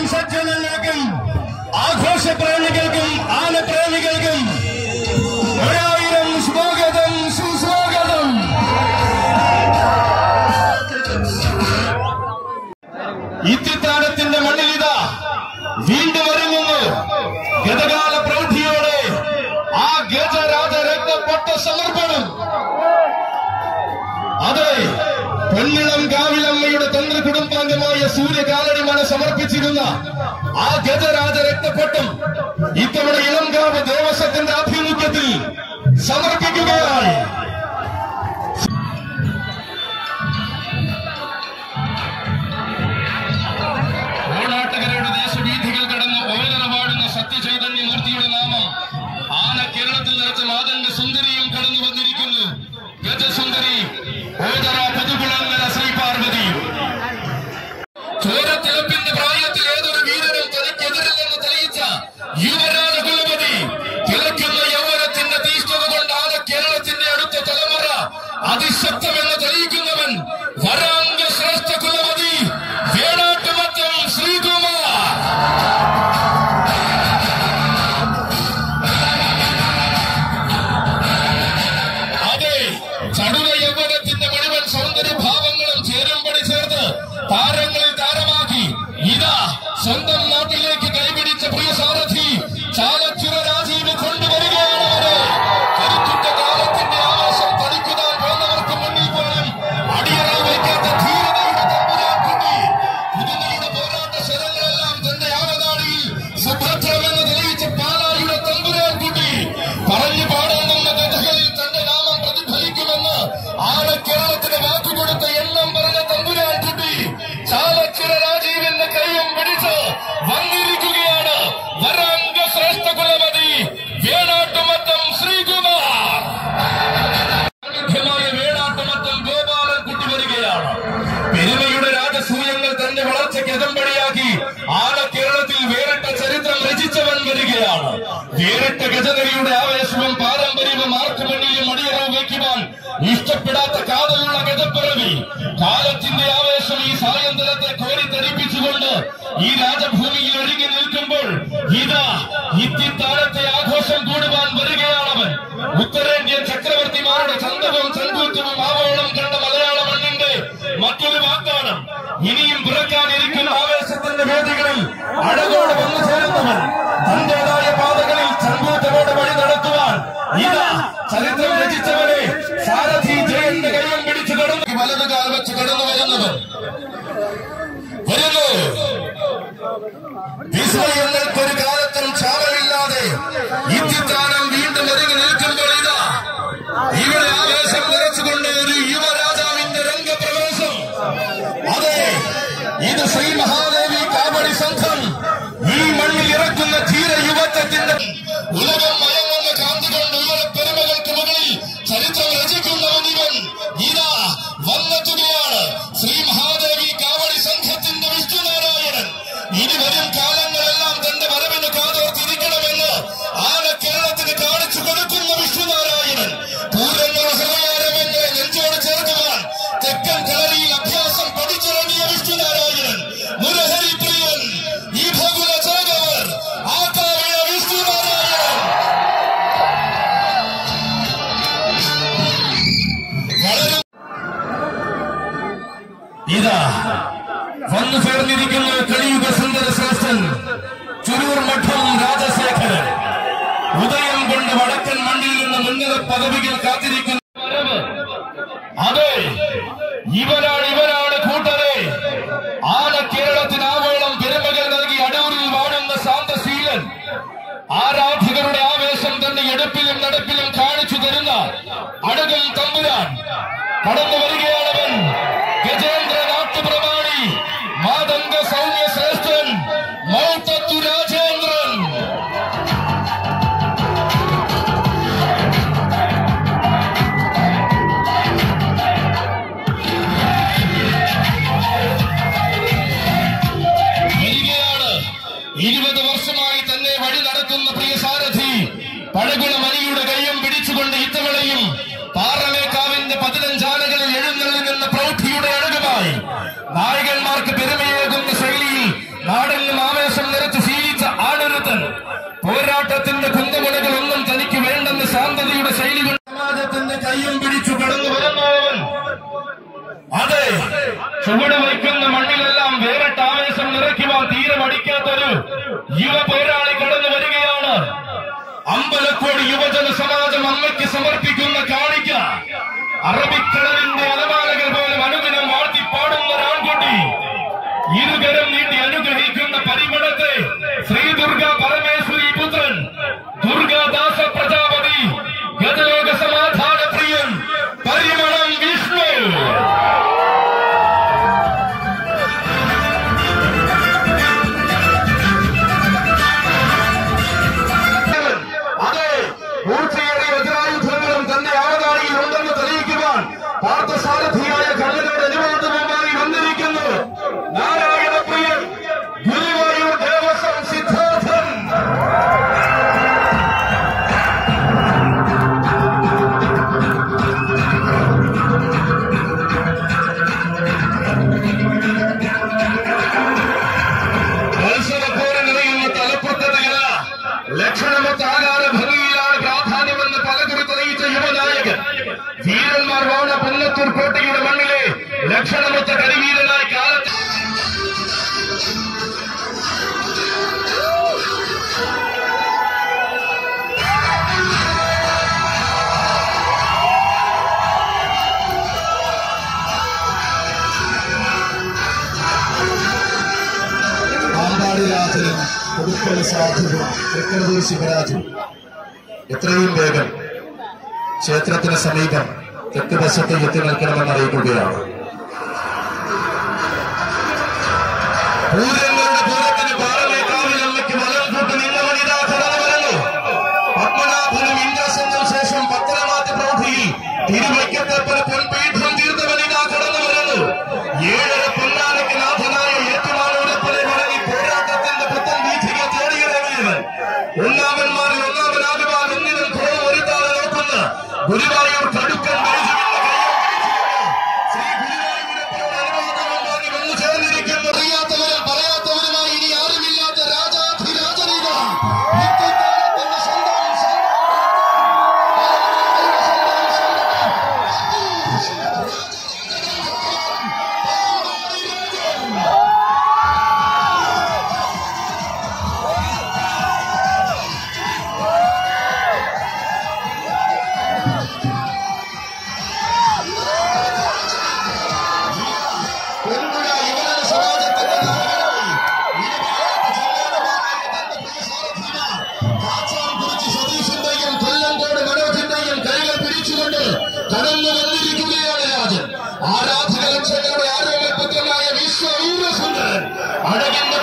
സജ്ജനങ്ങൾക്കും ആഘോഷപ്രേമികൾക്കും ആനപ്രേമികൾക്കും ഒരായിരം സ്വാഗതം സുസ്വാഗതം ഇത്തിത്താനത്തിന്റെ മണ്ണിലിതാ വീണ്ടും ഒരുങ്ങുന്നു ഗതകാല പ്രൗഢിയോടെ ആ ഗജരാജ രക്തപ്പെട്ട സമർപ്പണം അതെ പെണ്ണിളം കാവിലമ്മയുടെ തന്ത്ര കുടുംബാംഗമായ സൂര്യകാലടിമല സമർപ്പിച്ചിരുന്ന ആ ഗജരാജ രക്തപ്പെട്ടം ഇത്തവണ ഇളംകാവ് ദേവസ്വത്തിന്റെ ആഭിമുഖ്യത്തിൽ സമർപ്പിക്കുകയാണ് ഓണാട്ടകരയുടെ ദേശവീഥികൾ കടന്ന് ഓലറ പാടുന്ന സത്യചൈതന്യ മൂർത്തിയുടെ നാമം ആന കേരളത്തിൽ നിറച്ച മാതംഗ സുന്ദരിയും കടന്നു വന്നിരിക്കുന്നു ഗജസുന്ദരി ഓതറ പുതുകുളങ്ങര ശ്രീ പാർവതി ചോരത്തിളപ്പിന്റെ പ്രായത്തിൽ ഏതൊരു വീരനും തനിക്കെതിരില്ലെന്ന് തെളിയിച്ച യുവരാജ കുലപതി തിളക്കുന്ന യൗവനത്തിന്റെ തീഷ്ണത കൊണ്ട് ആന കേരളത്തിന്റെ അടുത്ത തലമുറ അതിശക്തമെന്ന് തെളിയിക്കുന്നവൻ വരാംഗ ശ്രേഷ്ഠ കുലപതി വേണാട്ടുമറ്റം ശ്രീകുമാർ അതെ ചടുല യൗവനത്തിന്റെ മുഴുവൻ സൗന്ദര്യ ഭാവങ്ങളും ചേരുംപടി ചേർത്ത് താരങ്ങളിൽ താരമാക്കി ഇതാ സ്വന്തം നാട്ടിലേക്ക് കൈപിടിച്ച പ്രിയ സാരഥി ചാലച്ചുര രാജീവ് കൊണ്ടുവരികയാണ് അവരെ കരുത്തുറ്റ കാലത്തിന്റെ ആവേശം തടിക്കുതാൻ പോകുന്നവർക്ക് മുന്നിൽ പോലും അടിയറവ് വയ്ക്കാത്ത ധീരതയുടെ തമ്പുരാൻകുട്ടി പുതുമയുടെ പോരാട്ട ശരങ്ങളെല്ലാം തന്റെ ആവനാടിയിൽ സുഭദ്രമെന്ന് തെളിയിച്ച പാലായുടെ തമ്പുരാൻകുട്ടി പറഞ്ഞു പാടാനുള്ള കഥകളിൽ തന്റെ നാമം പ്രതിഫലിക്കുമെന്ന് ആന കേരളത്തിന് വാക്കുകൊടുത്ത എണ്ണം പറഞ്ഞ തമ്പുരാൻകുട്ടി ചാലച്ചിറ രാജീവിന്റെ കൈയും പിടിച്ച് വന്നിരിക്കുകയാണ് വരാംഗ ശ്രേഷ്ഠ കുലപതി വേണാട്ടുമറ്റം ശ്രീകുമാർ സാന്നിധ്യമായ വേണാട്ടുമറ്റം ഗോപാലൻ കുട്ടി വരികയാണ് പെരുമയുടെ രാജസൂയങ്ങൾ തന്റെ വളർച്ചയ്ക്ക് എതമ്പടിയാക്കി ആന കേരളത്തിൽ വേറിട്ട ചരിത്രം രചിച്ചവൻ വരികയാണ് വേറിട്ട ഗജനരിയുടെ ആവേശവും പാരമ്പര്യവും ആർക്കു മുന്നിലും അടിയറവ് വയ്ക്കുവാൻ ഇഷ്ടപ്പെടാത്ത കാതലുള്ള ഗജപ്പിറവി കാലത്തിന്റെ ആവേശം ഈ സായന്തനത്തെ കോരിത്തരിപ്പിച്ചുകൊണ്ട് ഈ രാജഭൂമിയിൽ ഒരുങ്ങി നിൽക്കുമ്പോൾ ഇതാ ഇത്തിത്താഴത്തെ ആഘോഷം കൂടുവാൻ വരികയാണവൻ ഉത്തരേന്ത്യൻ ചക്രവർത്തിമാരുടെ ചന്തവും ചങ്കൂറ്റവും ആവോളം കണ്ട മലയാള മണ്ണിന്റെ മറ്റൊരു വാഗ്ദാനം ഇനിയും പിറക്കാനിരിക്കുന്ന ആവേശത്തിന്റെ വേദികളിൽ അഴകോട് വന്നു ചേരുന്നവൻ തന്റേതായ പാതകളിൽ ചങ്കൂറ്റമോടെ വഴി നടത്തുവാൻ ഇതാ ചരിത്രം രചിച്ചവനെ സാരഥി ജയന്റെ കൈയും പിടിച്ചു കടന്നു വലത് കാൽ വെച്ച് കടന്നു വരുന്നവൻ വരുന്നു വിസ്മയങ്ങൾക്കൊരു കാലത്തും ക്ഷാമമില്ലാതെ ഇത്തിത്താനം വീണ്ടും ഒരുങ്ങി നിൽക്കുമ്പോൾ ഇതാ ഇവിടെ ആവേശം നിറച്ചുകൊണ്ട് ഒരു യുവരാജാവിന്റെ രംഗപ്രവേശം അതെ ഇത് ശ്രീ മഹാദേവി കാവടി സംഘം ഈ മണ്ണിൽ ഇറക്കുന്ന ധീര യുവത്വത്തിന്റെ ഉലകം മയങ്ങുന്ന കാന്തി കൊണ്ട് ഉയര പെരുമകൾക്ക് മുകളിൽ ചരിത്രം രചിക്കുന്നവൻ ഇവൻ ഇതാ വന്നെത്തുകയാണ് ശ്രീ മഹാദേവി കാവടി സംഘത്തിന്റെ വിഷ്ണുനാരായണൻ ഇനി വരും കാലങ്ങളെല്ലാം തന്റെ വരവിന് കാതോർത്തിരിക്കണമെന്ന് ആന കേരളത്തിന് കാണിച്ചു കൊടുക്കുന്ന വിഷ്ണുനാരായണൻ പൂരങ്ങൾ ഹൃദയാരമെന്ന് നെഞ്ചോട് ചേർക്കുവാൻ തെക്കൻ കളരിയിൽ അഭ്യാസം പഠിച്ചിറങ്ങിയ വിഷ്ണുനാരായണൻ മുരഹരി പ്രിയൻ ഈ ഭഗുല ചേകവർ ആക്കാവിയ വിഷ്ണുനാരായണൻ വളരെ ഇതാ വന്നു ചേർന്നിരിക്കുന്ന കലിയുഗ സുന്ദര ശ്രേഷ്ഠൻ ചുരൂർ മഠം രാജശേഖരൻ ഉദയം കൊണ്ട് വടക്കൻ മണ്ണിൽ നിന്ന് ഉന്നത പദവികൾ കാത്തിരിക്കുന്ന വരവ് അതെ ഇവരാണ് ഇവരാണ് കൂട്ടരെ ആന കേരളത്തിന് ആവോളം പെരുമകൾ നൽകി അടൂരിൽ വാഴുന്ന ശാന്തശീലൻ ആരാധകരുടെ ആവേശം തന്നെ എടുപ്പിലും നടപ്പിലും കാണിച്ചു തരുന്ന അടകൽ തമ്പുരാൻ കടന്നു വരികയാണവൻ ഗജേന്ദ്ര നാട്ടുപ്രമാണി മാതംഗ സൗമ്യ ശ്രേഷ്ഠൻ മൗത്തത്തു രാജേന്ദ്രൻ വരികയാണ് ഇരുപത് വർഷമായി തന്നെ വഴി നടത്തുന്ന പ്രിയ സാരഥി പഴകുള മണിയുടെ കയ്യും പിടിച്ചുകൊണ്ട് ഇത്തവണയും പാറമേക്കാവിന്റെ പതിനഞ്ചാനകളിൽ എഴുന്നള്ളി നിന്ന പ്രൗഢിയുടെ അഴകുമായി നായകന്മാർക്ക് പെരുമയേകുന്ന ശൈലിയിൽ നാടെന്നും ആവേശം നിറയ്ക്കുവാൻ തീരെ മടിക്കാത്തൊരു യുവ പോരാളി കടന്നു വരികയാണ് അമ്പലക്കോട് യുവജന സമാജം അമ്മയ്ക്ക് സമർപ്പിക്കുന്ന കാണിക്ക അറബിക്കടലിന്റെ അലമാലകൾ പോലും അനുദിനം വാഴ്ത്തി പാടുന്ന ഒരാൺകുട്ടി ഇരുകരം നീട്ടി അനുഗ്രഹിക്കുന്ന പരിമളത്തെ ശ്രീ ദുർഗ പരമേശ്വരി പുത്രൻ ദുർഗാദാസ പ്രജാപതി ഗതലോക സമാധാന പ്രിയൻ പരിമളം വിഷ്ണു അതെ പൂർത്തിയേറിയ വജ്രായുധങ്ങളും തന്റെ ആവതാരിയിൽ ഉണ്ടെന്ന് തെളിയിക്കുവാൻ പാർത്ഥസാരഥിയായ കണ്ണനോട് അനുവാദവുമായി വന്നിരിക്കുന്നു നാരായണപ്രിയൻ ഗുരുവായൂർ ദേവസ്വം സിദ്ധാർത്ഥൻ മത്സരപ്പോര് നിറയുന്ന തലപ്പത്തതയല്ല ലക്ഷണമൊത്ത ആകാര ഭംഗിയിലാണ് പ്രാധാന്യമെന്ന് പലകുറി തെളിയിച്ച യുവനായകൻ വീരന്മാർ വാണ പുന്നത്തൂർ കോട്ടയുടെ മണ്ണിലെ ലക്ഷണമൊത്ത കരിവീരനായി കാലത്ത് പാമ്പാടി രാജനും പുതുക്കൽ സാധുവും തൃക്കടൂർ ശിവരാജും എത്രയും വേഗം ക്ഷേത്രത്തിന് സമീപം തെക്ക് വശത്ത് എത്തി നിൽക്കണമെന്ന് അറിയിക്കുകയാണ് പൂരങ്ങളുടെ പൂരത്തിന് പാറമേക്കാവിലമ്മയ്ക്ക് വലം കൂട്ട് നിന്നവനിതാ കടന്നു വരുന്നു പത്മനാഭനും ഇന്ദ്രസെന്നും ശേഷം പത്തനമാറ്റ പ്രൗഢിയിൽ തിരുവയ്ക്കത്തപ്പന് പൊൻപീഠം തീർത്തവനിതാ കടന്നു വരുന്നു ഏഴര പൊന്നാനയ്ക്ക് നാഥനായ ഏറ്റുമാനോടപ്പനെ വഴങ്ങി പോരാട്ടത്തിന്റെ പുത്തൻ വീഥിക തേടിയിറങ്ങിയവൻ ഒന്നാമന്മാരിൽ ഒന്നാമനാകുവാൻ ഒന്നിനും കുറവ് വരുത്താതെ നോക്കുന്ന ഗുരുവായൂർ കടുക്കൻ ബൈജുവിന്റെ കയ്യിൽ ശ്രീ ഗുരുവായൂരപ്പനോട് അനുവാദവും വാങ്ങി വന്നു ചേർന്നിരിക്കുന്നു അറിയാത്തവരും പറയാത്തവരുമായി ഇനി ആരുമില്ലാത്ത രാജാധിരാജനിത നിത്യകാലത്തിന്റെ സ്വന്തം സ്വന്തം പെൺകുഴ യുവജന സമാജത്തിന്റെ നായകനായി ഇരുപതിനായിരത്തി ജില്ലാതമാരായ തന്റെ പ്രിയ സാരഥിമാർ കാച്ചാൻകുറിച്ചി സതീശന്റെയും കൊല്ലങ്കോട് മനോജിന്റെയും കൈകൾ പിടിച്ചുകൊണ്ട് കടന്നു വന്നിരിക്കുകയാണ് രാജൻ ആരാധക ലക്ഷങ്ങളുടെ ആരോഗ്യപുത്രനായ വിശ്വവീരസുന്ദരൻ അഴകിന്റെ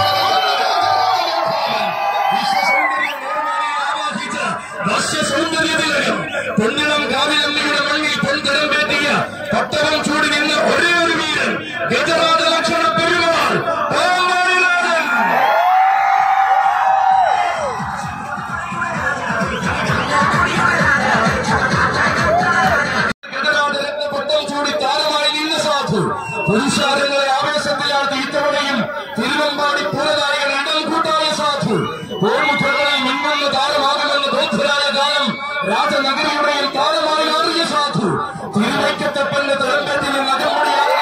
വശ്യസൗന്ദര്യത്തിലകം പൊന്നിളം കാവിലമ്മയുടെ മണ്ണിൽ പൊൻതരം പേറ്റിയ പട്ടണം ചൂടി നിന്ന ഒരേ ഒരു വീരൻ ഗജരാജ ലക്ഷണ പെരുമാൾ പാമ്പാടി രാജൻ ഗജരാജരത്ന പട്ടം ചൂടി താരമായി നിന്ന സാധു പുരുഷാരങ്ങളെ ആവേശത്തിലാഴ്ത്തി ഇത്തവണയും തിരുവമ്പാടി പൂരനായകൻ ഇടം കൂട്ടായ സാധു കോൾമുഖങ്ങളിൽ മിന്നുന്ന താരമാകുമെന്ന് ബോധരായ കാലം രാജനഗരിയുടെയും താരമായി മാറിയ സാധു തിരുവൈക്കത്തപ്പന്റെ തലമ്പറ്റിൽ നഗമണിയായ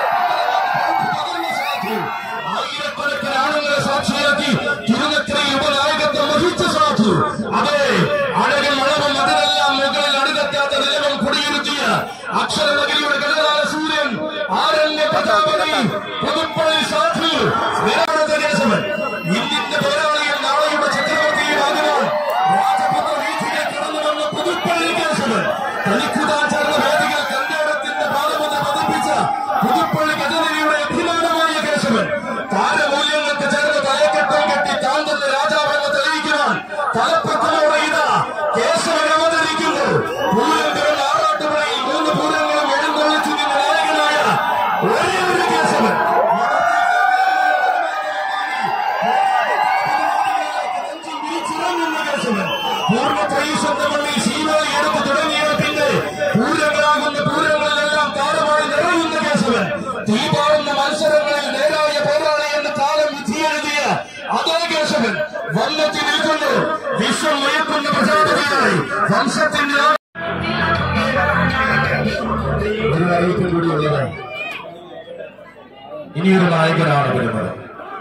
ആയിരക്കണക്കിന് ആണുങ്ങളെ സാക്ഷിയാക്കി തിരുനക്കരയിൽ ഉപനായകത്വം വഹിച്ച സാധു അതെ അഴകും അളവും അതിനെല്ലാം മുകളിൽ അടുത്തെത്താത്ത നിലവും കുടിയിരുത്തിയ അക്ഷരനഗരിയുടെ ഗജകാല സൂര്യൻ ആരണ്യ പ്രജാപതി പുതുപ്പള്ളി സാധു നിരാടത കേശവൻ ഇന്ത്യന്റെ പോരാളിയും നാളെയുടെ ചക്രവർത്തിയുമാകുവാൻ രാജപുത്ര വീഥിയെ കടന്നു വന്ന പുതുപ്പള്ളി കേശവൻ തനിക്കുതാൻ ചേർന്ന വേദികൾ കല്യാണത്തിന്റെ പാദമുദ്ര പതിപ്പിച്ച പുതുപ്പള്ളി ഗജനിയുടെ അഭിമാനമായ കേശവൻ താരമൂല്യങ്ങൾക്ക് ചേർന്ന് തലക്കെട്ടും കെട്ടി താൻ തന്നെ രാജാവെന്ന് തെളിയിക്കുവാൻ തലപ്പത്തലോടെ ഇതാ കേശവൻ അവതരിക്കുന്നു പൂരം പിറന്ന ആറാട്ടുപുഴയിൽ മൂന്ന് പൂരങ്ങളും എഴുന്നള്ളിച്ചു നിന്ന നായകനായ ഒരേ ഒരു കേശവൻ പൂർണ്ണത്രയീശ്വരന്റെ മണ്ണിൽ ശീലോയി എടുത്ത് തുടങ്ങിയ പിന്നെ പൂരങ്ങളാകുന്ന പൂരങ്ങളിലെല്ലാം താരമായി നിറയുന്ന കേശവൻ തീപാറുന്ന മത്സരങ്ങളിൽ നേരായ പോരാളി എന്ന് കാലം വിധിയെഴുതിയ അതേ കേശവൻ വന്നെത്തി നിൽക്കുന്നു വിശ്വം മയക്കുന്ന പ്രജാപതിയായി വംശത്തിന്റെ ആ- ഒരു കാര്യം കൂടി ഉള്ളത് ഇനിയൊരു നായകനാണ് വരുന്നത്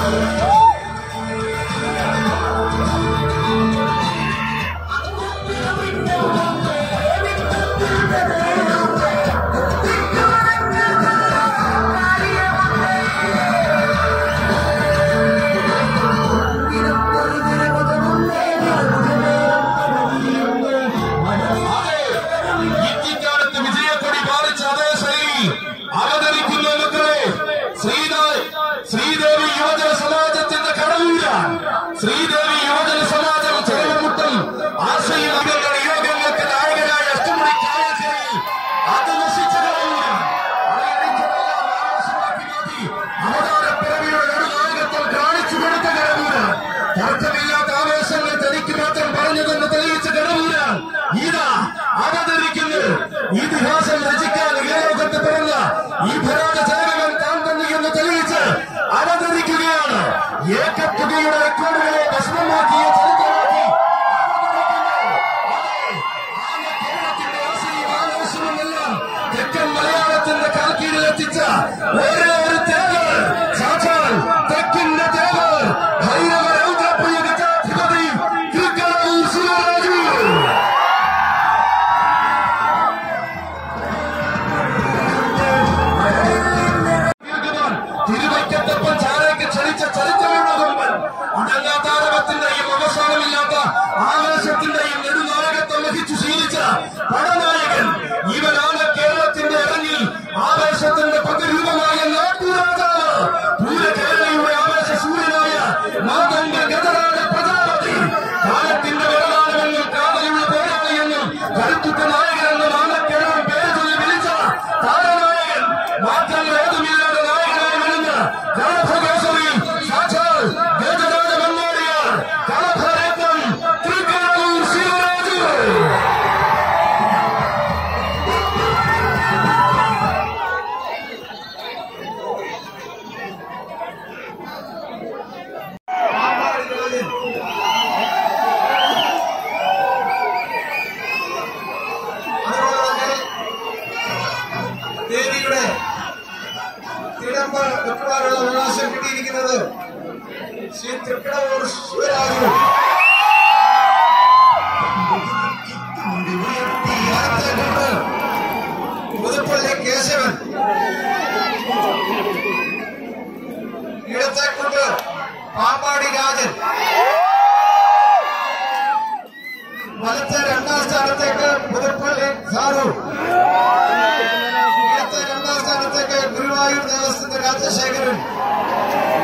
അതെ ഇക്കാലത്ത് വിജയക്കൊടി പാലിച്ച അതേ ശൈലി അവതരിക്കുന്ന മക്കളെ ശ്രീദേവി ശ്രീദേവി യുവജന സമാജത്തിന്റെ കടവൂര ശ്രീദേവി യുവജന സമാജം ചെറുമുട്ടം ആശയ നഗരങ്ങളുടെ യോഗങ്ങൾക്ക് നായകനായ അഷ്ടമുടി കായശ്ശേരി അത് നശിച്ച കടവൂര അലയടിച്ചതെല്ലാം ആവേശമാക്കി മാറ്റി അവതാരപ്പിറവിയുടെ നടുനായകത്വം കാണിച്ചു കൊടുത്ത കടവൂര തർക്കമില്ലാത്ത ആവേശങ്ങൾ തനിക്ക് മാത്രം പറഞ്ഞതെന്ന് തെളിയിച്ച കടവൂര ഇതാ അവതരിക്കുന്നു ഇതിഹാസം രചിക്കാൻ ഇളലോകത്ത് പിറന്ന ഈ ഭരണ ജനകൻ താൻ തന്നെ എന്ന് തെളിയിച്ച് അവതരിക്കുകയാണ് ഏകത്തുകയുടെ റെക്കോർഡുകളെ ഭസ്മമാക്കിയ ചരിത്രമാക്കി കേരളത്തിന്റെ ആശയും ആവേശവുമെല്ലാം തെക്കൻ മലയാളത്തിന്റെ കാൽക്കീഴിലെത്തിച്ച ഒരേ ഒരു തേവർ സാക്ഷാൽ തെക്കിന്റെ തേവർ ഭൈരവ രൗദ്രപ്രിയ ഗജാധിപതി തൃക്കടവൂർ ശിവരാജു ദീർഘവാൻ തിരുവൈക്കത്തപ്പൻ ചാരയ്ക്ക് ക്ഷണിച്ച ചരിത്രമുള്ള കൊമ്പൻ അടങ്ങാത്ത ആരവത്തിന്റെയും അവസാനമില്ലാത്ത ആവേശത്തിന്റെയും നെടുനായകത്വം വഹിച്ചു ശീലിച്ച പടനായകൻ ഇവനാണ് കേരളത്തിന്റെ ഇറങ്ങിൽ ആവേശത്തിന്റെ പ്രതിരൂപമായ നാട്ടുരാജാവ് പൂരകേരളയുടെ ആവേശ സൂര്യനായ മാതംഗ ഗതരാജ പ്രജാപതി കാലത്തിന്റെ വരദാനമെന്നും കാതലുള്ള പോരാളിയെന്നും കരുത്തുറ്റ നായകനെന്നും ആനക്കേരളം പേര് ചൊല്ലി വിളിച്ച താരനായകൻ മാറ്റങ്ങൾ ഏതുമില്ലാതെ നായകനായി വരുന്ന ഗണഭകേശ്വരി സാക്ഷാൽ ഗജരാജ മണ്ണാടിയാർ കളഭരത്നം തൃക്കാവൂർ ശിവരാജു അതുപോലെ തന്നെ ദേവിയുടെ തിടമ്പ വെക്കുവാനുള്ള അവകാശം കിട്ടിയിരിക്കുന്നത് ശ്രീ തൃക്കടവൂർ ശിവരാജു നേരത്തെ കൊണ്ട് പുതുപ്പള്ളി കേശവൻ ഇടത്തെ കൊണ്ട് പാമ്പാടി രാജൻ വലത്തെ രണ്ടാം സ്ഥാനത്തേക്ക് പുതുപ്പള്ളി സാറു ഇടത്തെ രണ്ടാം സ്ഥാനത്തേക്ക് ഗുരുവായൂർ ദേവസ്ഥത്തിന്റെ രാജശേഖരൻ